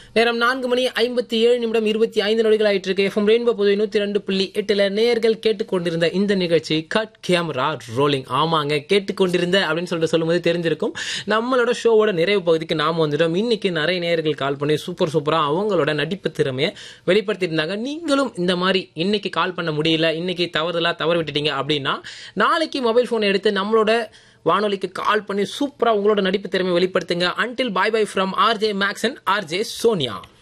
நேரம் நான்கு மணி ஐம்பத்தி ஏழு நிமிடம் இருபத்தி ஐந்து நொடிகள் ஆயிட்டு இருக்கு எஃப்எம் ரெயின்போ புதுவை நூத்தி ரெண்டு புள்ளி எட்டுல நேயர்கள் கேட்டுக்கொண்டிருந்த இந்த நிகழ்ச்சி கட் கேமரா ரோலிங் ஆமாங்க கேட்டுக்கொண்டிருந்த அப்படின்னு சொல்லிட்டு சொல்லும்போது தெரிஞ்சிருக்கும் நம்மளோட ஷோவோட நிறைவு பகுதிக்கு நாம வந்துட்டோம் இன்னைக்கு நிறைய நேயர்கள் கால் பண்ணி சூப்பர் சூப்பரா அவங்களோட நடிப்பு திறமையை வெளிப்படுத்தியிருந்தாங்க நீங்களும் இந்த மாதிரி இன்னைக்கு கால் பண்ண முடியல இன்னைக்கு தவறுதலா தவறு விட்டுட்டீங்க அப்படின்னா நாளைக்கு மொபைல் போன் எடுத்து நம்மளோட வானொலிக்கு கால் பண்ணி சூப்பரா உங்களோட நடிப்பு திறமை வெளிப்படுத்துங்க until bye bye from RJ Max and RJ Sonia